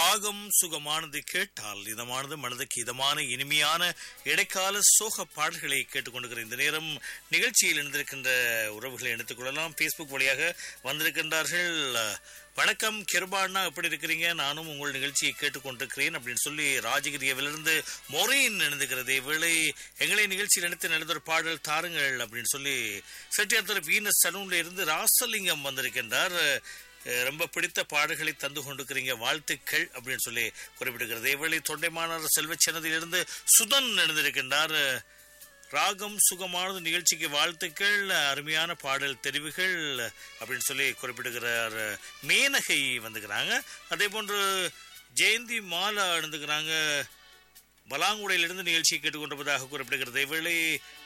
ராகம் சுகமானது கேட்டால் இதமானது மனதுக்கு இதமான இனிமையான இடைக்கால சோக பாடல்களை கேட்டுக்கொண்டிருக்கிற இந்த நேரம் நிகழ்ச்சியில் இணைந்திருக்கின்ற உறவுகளை எடுத்துக் கொள்ளலாம் பேஸ்புக் வழியாக வந்திருக்கின்றார்கள் வணக்கம் கிருபாண்ணா எப்படி இருக்கிறீங்க நானும் உங்கள் நிகழ்ச்சியை கேட்டுக்கொண்டிருக்கிறேன் அப்படின்னு சொல்லி ராஜகிரியவிலிருந்து மொரீன் எழுந்துகிறது இவ்வேளை எங்களை நிகழ்ச்சியில் எடுத்து நடந்த பாடல் தாருங்கள் அப்படின்னு சொல்லி செட்டியார் வீனஸ் சலூன்ல இருந்து ராசலிங்கம் வந்திருக்கின்றார் அஹ் ரொம்ப பிடித்த பாடல்களை தந்து கொண்டிருக்கிறீங்க வாழ்த்துக்கள் அப்படின்னு சொல்லி குறிப்பிடுகிறது இவளை தொண்டைமானார் செல்வச்சனதிலிருந்து சுதன் எழுந்திருக்கின்றார் ராகம் சுகமானது நிகழ்ச்சிக்கு வாழ்த்துக்கள் அருமையான பாடல் தெரிவுகள் அப்படின்னு சொல்லி குறிப்பிடுகிறார் மேனகை வந்துக்கிறாங்க அதே போன்று ஜெயந்தி மாலா எழுந்துக்கிறாங்க பலாங்குடையிலிருந்து நிகழ்ச்சியை கேட்டுக்கொண்டிருப்பதாக குறிப்பிடுகிறது இவளை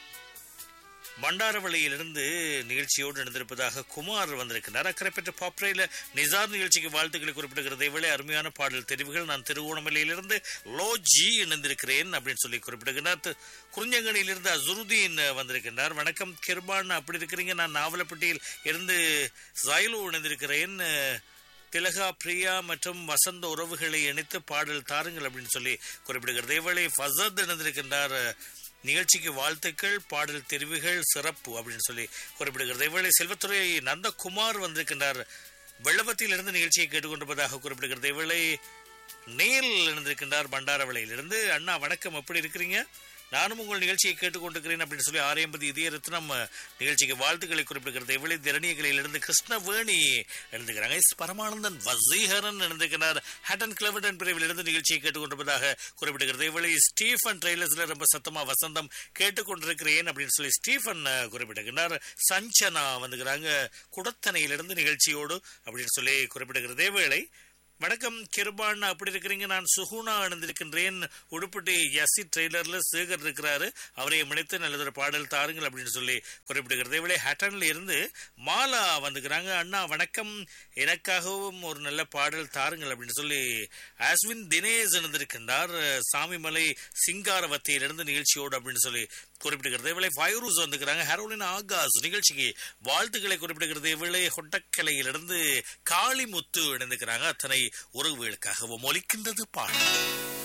பண்டாரவளையிலிருந்து நிகழ்ச்சியோடு நடந்திருப்பதாக குமார் வந்திருக்கிறார் அக்கரைப்பட்ட பாப்ரேல நிசார் நிகழ்ச்சிக்கு வாழ்த்துக்களை குறிப்பிடுகிறது இவளே அருமையான பாடல் தெரிவுகள் நான் திருவோணமலையிலிருந்து லோ ஜி இணைந்திருக்கிறேன் அப்படின்னு சொல்லி குறிப்பிடுகிறார் தி- குறிஞ்சங்கனியிலிருந்து அசுருதீன் வந்திருக்கின்றார் வணக்கம் கிருபான் அப்படி இருக்கிறீங்க நான் நாவலப்பட்டியில் இருந்து ஜைலோ இணைந்திருக்கிறேன் திலகா பிரியா மற்றும் வசந்த உறவுகளை இணைத்து பாடல் தாருங்கள் அப்படின்னு சொல்லி குறிப்பிடுகிறது இவளை ஃபசத் இணைந்திருக்கின்றார் நிகழ்ச்சிக்கு வாழ்த்துக்கள் பாடல் தெரிவுகள் சிறப்பு அப்படின்னு சொல்லி குறிப்பிடுகிறது இவளை செல்வத்துறை நந்தகுமார் வந்திருக்கின்றார் வெள்ளவத்திலிருந்து நிகழ்ச்சியை கேட்டுக்கொண்டிருப்பதாக குறிப்பிடுகிறது இவளை நேல் இருந்திருக்கின்றார் பண்டாரவளையிலிருந்து அண்ணா வணக்கம் எப்படி இருக்கிறீங்க நானும் உங்கள் நிகழ்ச்சியை கேட்டுக்கொண்டிருக்கிறேன் அப்படின்னு சொல்லி ஆரியம்பதி இதய ரத்னம் நிகழ்ச்சிக்கு வாழ்த்துக்களை குறிப்பிடுகிறது இவளை திரணியகளிலிருந்து கிருஷ்ணவேணி எழுந்துக்கிறாங்க எஸ் பரமானந்தன் வசீகரன் எழுந்திருக்கிறார் ஹட்டன் கிளவர்டன் பிரிவிலிருந்து நிகழ்ச்சியை கேட்டுக்கொண்டிருப்பதாக குறிப்பிடுகிறது இவளை ஸ்டீஃபன் ட்ரெய்லர்ஸ்ல ரொம்ப சத்தமா வசந்தம் கேட்டுக்கொண்டிருக்கிறேன் அப்படின்னு சொல்லி ஸ்டீஃபன் அஹ், குறிப்பிடுகிறார் சஞ்சனா வந்துக்கிறாங்க குடத்தனையிலிருந்து நிகழ்ச்சியோடு அப்படின்னு சொல்லி குறிப்பிடுகிறது வேளை வணக்கம் கிருபான் அப்படி இருக்கிறீங்க நான் சுகுணா அணிந்திருக்கின்றேன் உடுப்பட்டி எஸ்சி ட்ரெய்லர்ல சேகர் இருக்கிறாரு அவரை இணைத்து நல்லதொரு பாடல் தாருங்கள் அப்படின்னு சொல்லி குறிப்பிடுகிறது இவளே ஹட்டன்ல இருந்து மாலா வந்துக்கிறாங்க அண்ணா வணக்கம் எனக்காகவும் ஒரு நல்ல பாடல் தாருங்கள் அப்படின்னு சொல்லி அஸ்வின் தினேஷ் இணைந்திருக்கின்றார் சாமிமலை சிங்காரவத்தியிலிருந்து நிகழ்ச்சியோடு அப்படின்னு சொல்லி குறிப்பிடுகிறது இவளை ஃபைரூஸ் வந்துக்கிறாங்க ஹரோலின் ஆகாஷ் நிகழ்ச்சிக்கு வாழ்த்துக்களை குறிப்பிடுகிறது இவளை ஹொட்டக்கலையிலிருந்து காளிமுத்து இணைந்துக்கிறாங்க அத்தனை உறவுகளுக்காகவும் ஒலிக்கின்றது பாடல்